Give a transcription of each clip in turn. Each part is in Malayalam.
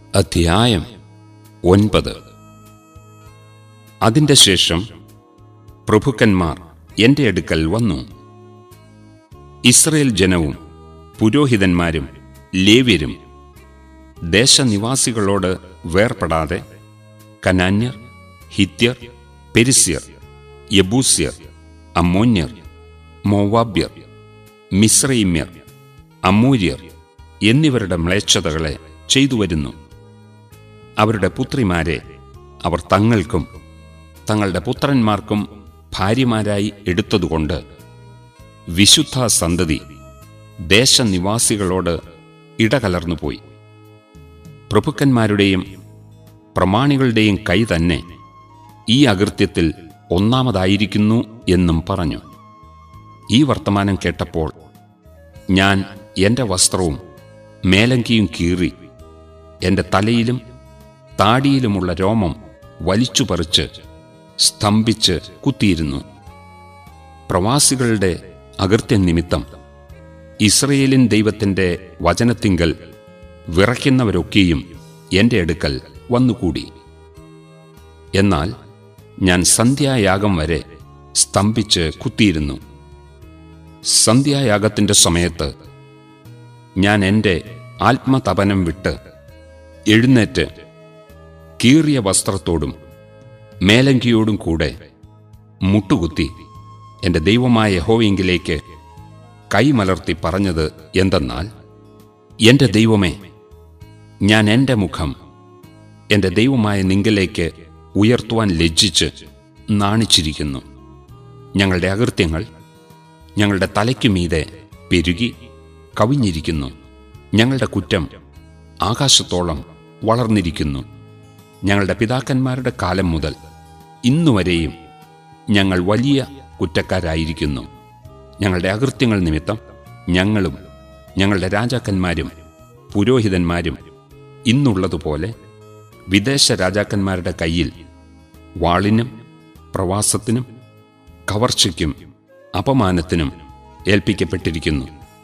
അധ്യായം ഒൻപത് അതിന്റെ ശേഷം പ്രഭുക്കന്മാർ എന്റെ അടുക്കൽ വന്നു ഇസ്രയേൽ ജനവും പുരോഹിതന്മാരും ലേവ്യരും ദേശനിവാസികളോട് വേർപെടാതെ കനാന്യർ ഹിത്യർ പെരിസ്യർ യബൂസ്യർ അമ്മോന്യർ മോവാബ്യർ മിശ്രൈമ്യർ അമ്മൂര്യർ എന്നിവരുടെ മ്ലേച്ഛതകളെ ചെയ്തു വരുന്നു അവരുടെ പുത്രിമാരെ അവർ തങ്ങൾക്കും തങ്ങളുടെ പുത്രന്മാർക്കും ഭാര്യമാരായി എടുത്തതുകൊണ്ട് വിശുദ്ധ സന്തതി ദേശനിവാസികളോട് ഇടകലർന്നുപോയി പ്രഭുക്കന്മാരുടെയും പ്രമാണികളുടെയും കൈ തന്നെ ഈ അകൃത്യത്തിൽ ഒന്നാമതായിരിക്കുന്നു എന്നും പറഞ്ഞു ഈ വർത്തമാനം കേട്ടപ്പോൾ ഞാൻ എൻ്റെ വസ്ത്രവും മേലങ്കിയും കീറി എൻ്റെ തലയിലും താടിയിലുമുള്ള രോമം വലിച്ചു പറിച്ച് സ്തംഭിച്ച് കുത്തിയിരുന്നു പ്രവാസികളുടെ അകൃത്യം നിമിത്തം ഇസ്രയേലിൻ ദൈവത്തിൻ്റെ വചനത്തിങ്കൽ വിറയ്ക്കുന്നവരൊക്കെയും എൻ്റെ അടുക്കൽ വന്നുകൂടി എന്നാൽ ഞാൻ സന്ധ്യായാഗം വരെ സ്തംഭിച്ച് കുത്തിയിരുന്നു സന്ധ്യായാഗത്തിൻ്റെ സമയത്ത് ഞാൻ എൻ്റെ ആത്മതപനം വിട്ട് എഴുന്നേറ്റ് കീറിയ വസ്ത്രത്തോടും മേലങ്കിയോടും കൂടെ മുട്ടുകുത്തി എൻ്റെ ദൈവമായ യഹോവയെങ്കിലേക്ക് കൈമലർത്തി പറഞ്ഞത് എന്തെന്നാൽ എൻ്റെ ദൈവമേ ഞാൻ എൻ്റെ മുഖം എൻ്റെ ദൈവമായ നിങ്കലേക്ക് ഉയർത്തുവാൻ ലജ്ജിച്ച് നാണിച്ചിരിക്കുന്നു ഞങ്ങളുടെ അകൃത്യങ്ങൾ ഞങ്ങളുടെ തലയ്ക്കു മീതെ പെരുകി കവിഞ്ഞിരിക്കുന്നു ഞങ്ങളുടെ കുറ്റം ആകാശത്തോളം വളർന്നിരിക്കുന്നു ഞങ്ങളുടെ പിതാക്കന്മാരുടെ കാലം മുതൽ ഇന്നുവരെയും ഞങ്ങൾ വലിയ കുറ്റക്കാരായിരിക്കുന്നു ഞങ്ങളുടെ അകൃത്യങ്ങൾ നിമിത്തം ഞങ്ങളും ഞങ്ങളുടെ രാജാക്കന്മാരും പുരോഹിതന്മാരും ഇന്നുള്ളതുപോലെ വിദേശ രാജാക്കന്മാരുടെ കയ്യിൽ വാളിനും പ്രവാസത്തിനും കവർച്ചയ്ക്കും അപമാനത്തിനും ഏൽപ്പിക്കപ്പെട്ടിരിക്കുന്നു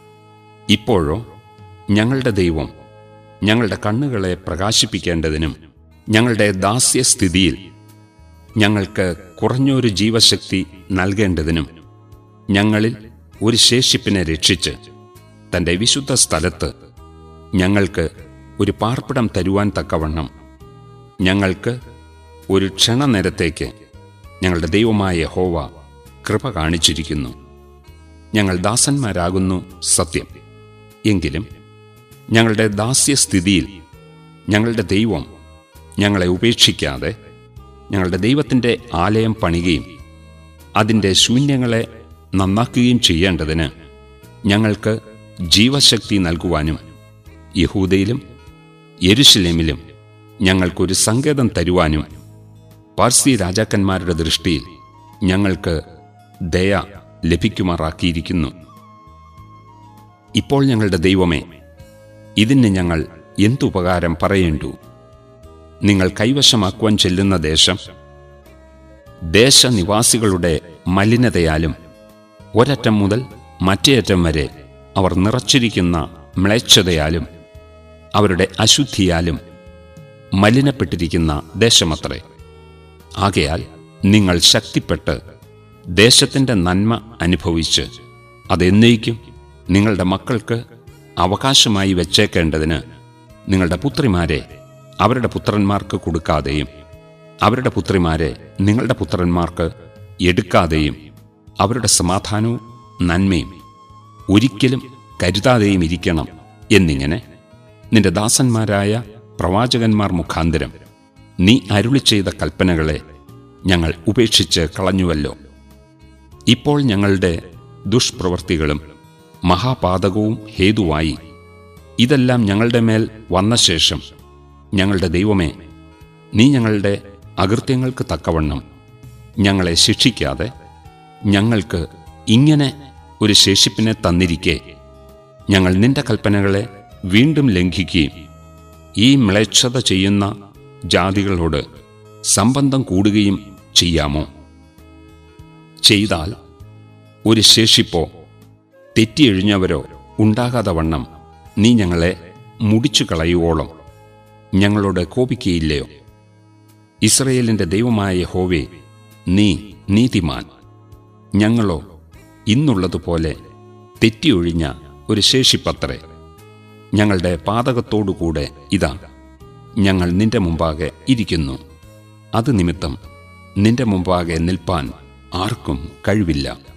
ഇപ്പോഴോ ഞങ്ങളുടെ ദൈവം ഞങ്ങളുടെ കണ്ണുകളെ പ്രകാശിപ്പിക്കേണ്ടതിനും ഞങ്ങളുടെ ദാസ്യസ്ഥിതിയിൽ ഞങ്ങൾക്ക് കുറഞ്ഞൊരു ജീവശക്തി നൽകേണ്ടതിനും ഞങ്ങളിൽ ഒരു ശേഷിപ്പിനെ രക്ഷിച്ച് തന്റെ വിശുദ്ധ സ്ഥലത്ത് ഞങ്ങൾക്ക് ഒരു പാർപ്പിടം തരുവാൻ തക്കവണ്ണം ഞങ്ങൾക്ക് ഒരു ക്ഷണനേരത്തേക്ക് ഞങ്ങളുടെ ദൈവമായ ഹോവ കൃപ കാണിച്ചിരിക്കുന്നു ഞങ്ങൾ ദാസന്മാരാകുന്നു സത്യം എങ്കിലും ഞങ്ങളുടെ ദാസ്യസ്ഥിതിയിൽ ഞങ്ങളുടെ ദൈവം ഞങ്ങളെ ഉപേക്ഷിക്കാതെ ഞങ്ങളുടെ ദൈവത്തിൻ്റെ ആലയം പണിയുകയും അതിൻ്റെ ശൂന്യങ്ങളെ നന്നാക്കുകയും ചെയ്യേണ്ടതിന് ഞങ്ങൾക്ക് ജീവശക്തി നൽകുവാനും യഹൂദയിലും യെരുഷലേമിലും ഞങ്ങൾക്കൊരു സങ്കേതം തരുവാനും പാർസി രാജാക്കന്മാരുടെ ദൃഷ്ടിയിൽ ഞങ്ങൾക്ക് ദയ ലഭിക്കുമാറാക്കിയിരിക്കുന്നു ഇപ്പോൾ ഞങ്ങളുടെ ദൈവമേ ഇതിന് ഞങ്ങൾ എന്തുപകാരം പറയേണ്ടു നിങ്ങൾ കൈവശമാക്കുവാൻ ചെല്ലുന്ന ദേശം ദേശനിവാസികളുടെ മലിനതയാലും ഒരറ്റം മുതൽ മറ്റേ അറ്റം വരെ അവർ നിറച്ചിരിക്കുന്ന മ്ലേച്ഛതയാലും അവരുടെ അശുദ്ധിയാലും മലിനപ്പെട്ടിരിക്കുന്ന ദേശമത്രേ ആകയാൽ നിങ്ങൾ ശക്തിപ്പെട്ട് ദേശത്തിൻ്റെ നന്മ അനുഭവിച്ച് അതെന്നേക്കും നിങ്ങളുടെ മക്കൾക്ക് അവകാശമായി വച്ചേക്കേണ്ടതിന് നിങ്ങളുടെ പുത്രിമാരെ അവരുടെ പുത്രന്മാർക്ക് കൊടുക്കാതെയും അവരുടെ പുത്രിമാരെ നിങ്ങളുടെ പുത്രന്മാർക്ക് എടുക്കാതെയും അവരുടെ സമാധാനവും നന്മയും ഒരിക്കലും കരുതാതെയും ഇരിക്കണം എന്നിങ്ങനെ നിന്റെ ദാസന്മാരായ പ്രവാചകന്മാർ മുഖാന്തരം നീ അരുളി ചെയ്ത കൽപ്പനകളെ ഞങ്ങൾ ഉപേക്ഷിച്ച് കളഞ്ഞുവല്ലോ ഇപ്പോൾ ഞങ്ങളുടെ ദുഷ്പ്രവൃത്തികളും മഹാപാതകവും ഹേതുവായി ഇതെല്ലാം ഞങ്ങളുടെ മേൽ വന്ന ശേഷം ഞങ്ങളുടെ ദൈവമേ നീ ഞങ്ങളുടെ അകൃത്യങ്ങൾക്ക് തക്കവണ്ണം ഞങ്ങളെ ശിക്ഷിക്കാതെ ഞങ്ങൾക്ക് ഇങ്ങനെ ഒരു ശേഷിപ്പിനെ തന്നിരിക്കെ ഞങ്ങൾ നിന്റെ കൽപ്പനകളെ വീണ്ടും ലംഘിക്കുകയും ഈ മ്ലേച്ഛത ചെയ്യുന്ന ജാതികളോട് സംബന്ധം കൂടുകയും ചെയ്യാമോ ചെയ്താൽ ഒരു ശേഷിപ്പോ തെറ്റിയെഴിഞ്ഞവരോ ഉണ്ടാകാതെ വണ്ണം നീ ഞങ്ങളെ മുടിച്ചു കളയുവോളം ഞങ്ങളോട് കോപിക്കുകയില്ലയോ ഇസ്രയേലിന്റെ ദൈവമായ ഹോവേ നീ നീതിമാൻ ഞങ്ങളോ ഇന്നുള്ളതുപോലെ തെറ്റിയൊഴിഞ്ഞ ഒരു ശേഷിപ്പത്രേ ഞങ്ങളുടെ പാതകത്തോടുകൂടെ ഇതാ ഞങ്ങൾ നിന്റെ മുമ്പാകെ ഇരിക്കുന്നു അത് നിമിത്തം നിന്റെ മുമ്പാകെ നിൽപ്പാൻ ആർക്കും കഴിവില്ല